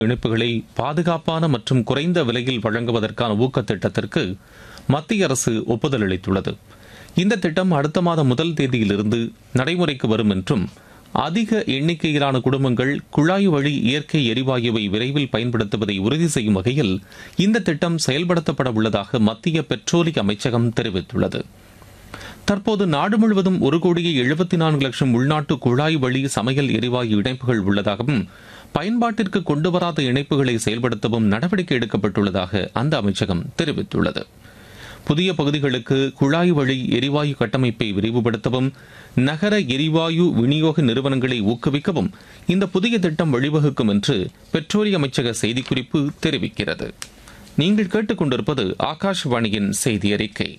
இணைப்புகளை பாதுகாப்பான மற்றும் குறைந்த விலையில் வழங்குவதற்கான ஊக்கத் திட்டத்திற்கு மத்திய அரசு ஒப்புதல் அளித்துள்ளது இந்த திட்டம் அடுத்த மாதம் முதல் தேதியிலிருந்து நடைமுறைக்கு வரும் என்றும் அதிக எண்ணிக்கையிலான குடும்பங்கள் குழாய் வழி இயற்கை எரிவாயுவை விரைவில் பயன்படுத்துவதை உறுதி செய்யும் வகையில் இந்த திட்டம் செயல்படுத்தப்பட உள்ளதாக மத்திய பெட்ரோலிய அமைச்சகம் தெரிவித்துள்ளது தற்போது நாடு முழுவதும் ஒரு கோடியே எழுபத்தி நான்கு லட்சம் உள்நாட்டு குழாய் வழி சமையல் எரிவாயு இணைப்புகள் உள்ளதாகவும் பயன்பாட்டிற்கு கொண்டுவராத இணைப்புகளை செயல்படுத்தவும் நடவடிக்கை எடுக்கப்பட்டுள்ளதாக அந்த அமைச்சகம் தெரிவித்துள்ளது புதிய பகுதிகளுக்கு குழாய் வழி எரிவாயு கட்டமைப்பை விரிவுபடுத்தவும் நகர எரிவாயு விநியோக நிறுவனங்களை ஊக்குவிக்கவும் இந்த புதிய திட்டம் வழிவகுக்கும் என்று பெட்ரோலிய அமைச்சக செய்திக்குறிப்பு தெரிவிக்கிறது நீங்கள் கேட்டுக்கொண்டிருப்பது ஆகாஷ்வாணியின் செய்தி அறிக்கை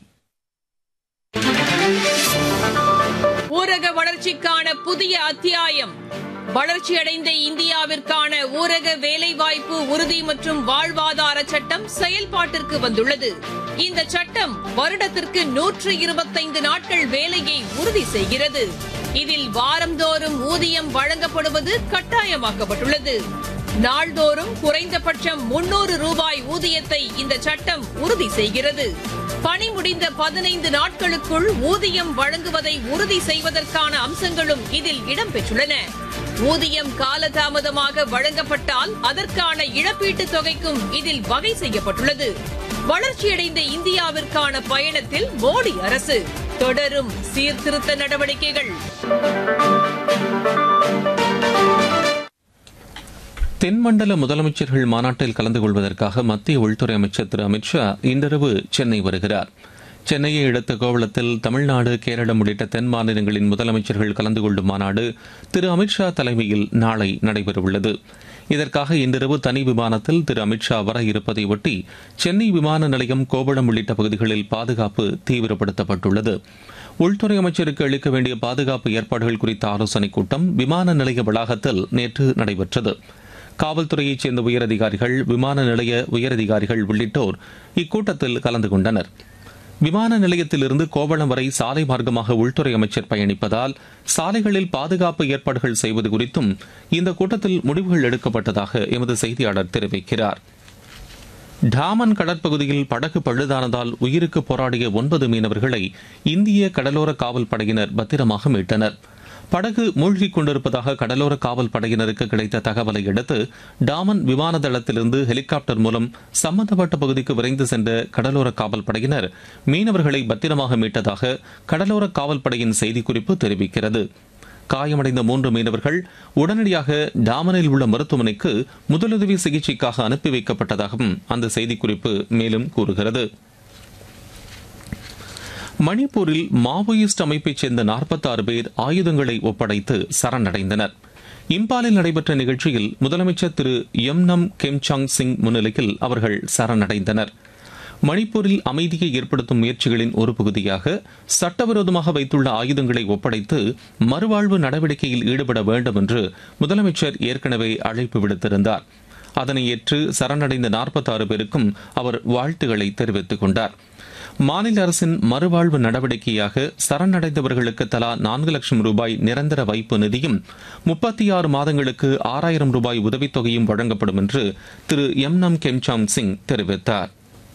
ஊரக வளர்ச்சிக்கான புதிய அத்தியாயம் வளர்ச்சியடைந்த இந்தியாவிற்கான ஊரக வேலைவாய்ப்பு உறுதி மற்றும் வாழ்வாதார சட்டம் செயல்பாட்டிற்கு வந்துள்ளது இந்த சட்டம் வருடத்திற்கு நூற்று இருபத்தைந்து நாட்கள் வேலையை உறுதி செய்கிறது இதில் வாரந்தோறும் ஊதியம் வழங்கப்படுவது கட்டாயமாக்கப்பட்டுள்ளது நாள்தோறும் குறைந்தபட்சம் முன்னூறு ரூபாய் ஊதியத்தை இந்த சட்டம் உறுதி செய்கிறது பணி முடிந்த பதினைந்து நாட்களுக்குள் ஊதியம் வழங்குவதை உறுதி செய்வதற்கான அம்சங்களும் இதில் இடம்பெற்றுள்ளன ஊதியம் காலதாமதமாக வழங்கப்பட்டால் அதற்கான இழப்பீட்டுத் தொகைக்கும் இதில் வகை செய்யப்பட்டுள்ளது வளர்ச்சியடைந்த இந்தியாவிற்கான பயணத்தில் மோடி அரசு தொடரும் சீர்திருத்த நடவடிக்கைகள் தென்மண்டல முதலமைச்சர்கள் மாநாட்டில் கலந்து கொள்வதற்காக மத்திய உள்துறை அமைச்சர் திரு அமித்ஷா இன்றிரவு சென்னை வருகிறார் சென்னையை அடுத்த கோவளத்தில் தமிழ்நாடு கேரளம் உள்ளிட்ட தென் மாநிலங்களின் முதலமைச்சர்கள் கலந்து கொள்ளும் மாநாடு திரு அமித்ஷா தலைமையில் நாளை நடைபெறவுள்ளது இதற்காக இன்றிரவு தனி விமானத்தில் திரு அமித்ஷா வர இருப்பதை ஒட்டி சென்னை விமான நிலையம் கோவளம் உள்ளிட்ட பகுதிகளில் பாதுகாப்பு தீவிரப்படுத்தப்பட்டுள்ளது உள்துறை அமைச்சருக்கு அளிக்க வேண்டிய பாதுகாப்பு ஏற்பாடுகள் குறித்த ஆலோசனைக் கூட்டம் விமான நிலைய வளாகத்தில் நேற்று நடைபெற்றது காவல்துறையைச் சேர்ந்த உயரதிகாரிகள் விமான நிலைய உயரதிகாரிகள் உள்ளிட்டோர் இக்கூட்டத்தில் கலந்து கொண்டனர் விமான நிலையத்திலிருந்து கோவளம் வரை சாலை மார்க்கமாக உள்துறை அமைச்சர் பயணிப்பதால் சாலைகளில் பாதுகாப்பு ஏற்பாடுகள் செய்வது குறித்தும் இந்த கூட்டத்தில் முடிவுகள் எடுக்கப்பட்டதாக எமது செய்தியாளர் தெரிவிக்கிறார் டாமன் கடற்பகுதியில் படகு பழுதானதால் உயிருக்கு போராடிய ஒன்பது மீனவர்களை இந்திய கடலோர காவல் படையினர் பத்திரமாக மீட்டனர் படகு மூழ்கிக் கொண்டிருப்பதாக கடலோர காவல் படையினருக்கு கிடைத்த தகவலை அடுத்து டாமன் விமான தளத்திலிருந்து ஹெலிகாப்டர் மூலம் சம்பந்தப்பட்ட பகுதிக்கு விரைந்து சென்ற கடலோர காவல் படையினர் மீனவர்களை பத்திரமாக மீட்டதாக கடலோர காவல் படையின் செய்திக்குறிப்பு தெரிவிக்கிறது காயமடைந்த மூன்று மீனவர்கள் உடனடியாக டாமனில் உள்ள மருத்துவமனைக்கு முதலுதவி சிகிச்சைக்காக அனுப்பி வைக்கப்பட்டதாகவும் அந்த செய்திக்குறிப்பு மேலும் கூறுகிறது மணிப்பூரில் மாவோயிஸ்ட் அமைப்பைச் சேர்ந்த நாற்பத்தாறு பேர் ஆயுதங்களை ஒப்படைத்து சரணடைந்தனர் இம்பாலில் நடைபெற்ற நிகழ்ச்சியில் முதலமைச்சர் திரு எம்னம் கெம்சாங் சிங் முன்னிலையில் அவர்கள் சரணடைந்தனர் மணிப்பூரில் அமைதியை ஏற்படுத்தும் முயற்சிகளின் ஒரு பகுதியாக சட்டவிரோதமாக வைத்துள்ள ஆயுதங்களை ஒப்படைத்து மறுவாழ்வு நடவடிக்கையில் ஈடுபட வேண்டும் என்று முதலமைச்சர் ஏற்கனவே அழைப்பு விடுத்திருந்தார் அதனை ஏற்று சரணடைந்த நாற்பத்தாறு பேருக்கும் அவர் வாழ்த்துக்களை தெரிவித்துக் கொண்டார் மாநில அரசின் மறுவாழ்வு நடவடிக்கையாக சரணடைந்தவர்களுக்கு தலா நான்கு லட்சம் ரூபாய் நிரந்தர வைப்பு நிதியும் முப்பத்தி ஆறு மாதங்களுக்கு ஆறாயிரம் ரூபாய் உதவித்தொகையும் வழங்கப்படும் என்று திரு எம் நம் கெம்சாம் சிங் தெரிவித்தார்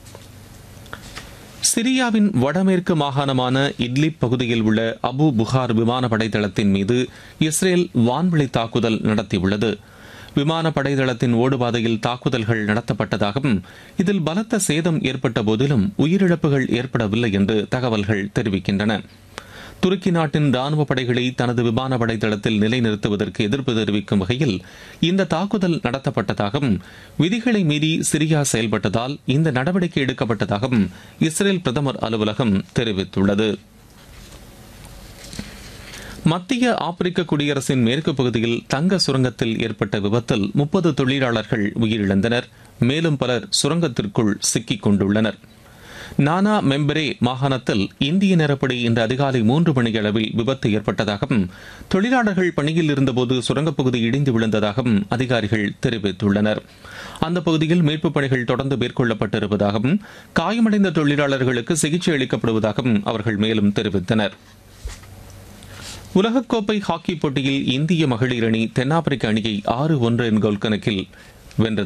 சிரியாவின் வடமேற்கு மாகாணமான இட்லிப் பகுதியில் உள்ள அபு புகார் விமானப்படை தளத்தின் மீது இஸ்ரேல் வான்வழி தாக்குதல் நடத்தியுள்ளது விமானப்படை தளத்தின் ஓடுபாதையில் தாக்குதல்கள் நடத்தப்பட்டதாகவும் இதில் பலத்த சேதம் ஏற்பட்ட போதிலும் உயிரிழப்புகள் ஏற்படவில்லை என்று தகவல்கள் தெரிவிக்கின்றன துருக்கி நாட்டின் ராணுவ படைகளை தனது விமானப்படை தளத்தில் நிலைநிறுத்துவதற்கு எதிர்ப்பு தெரிவிக்கும் வகையில் இந்த தாக்குதல் நடத்தப்பட்டதாகவும் விதிகளை மீறி சிரியா செயல்பட்டதால் இந்த நடவடிக்கை எடுக்கப்பட்டதாகவும் இஸ்ரேல் பிரதமர் அலுவலகம் தெரிவித்துள்ளது மத்திய ஆப்பிரிக்க குடியரசின் மேற்கு பகுதியில் தங்க சுரங்கத்தில் ஏற்பட்ட விபத்தில் முப்பது தொழிலாளர்கள் உயிரிழந்தனர் மேலும் பலர் சுரங்கத்திற்குள் சிக்கிக் கொண்டுள்ளனர் நானா மெம்பரே மாகாணத்தில் இந்திய நேரப்படி இன்று அதிகாலை மூன்று மணியளவில் விபத்து ஏற்பட்டதாகவும் தொழிலாளர்கள் பணியில் இருந்தபோது சுரங்கப்பகுதி இடிந்து விழுந்ததாகவும் அதிகாரிகள் தெரிவித்துள்ளனர் அந்த பகுதியில் மீட்புப் பணிகள் தொடர்ந்து மேற்கொள்ளப்பட்டிருப்பதாகவும் காயமடைந்த தொழிலாளர்களுக்கு சிகிச்சை அளிக்கப்படுவதாகவும் அவர்கள் மேலும் தெரிவித்தனர் உலகக்கோப்பை ஹாக்கி போட்டியில் இந்திய மகளிர் அணி தென்னாப்பிரிக்க அணியை ஆறு ஒன்று என் கோல் கணக்கில் வென்றது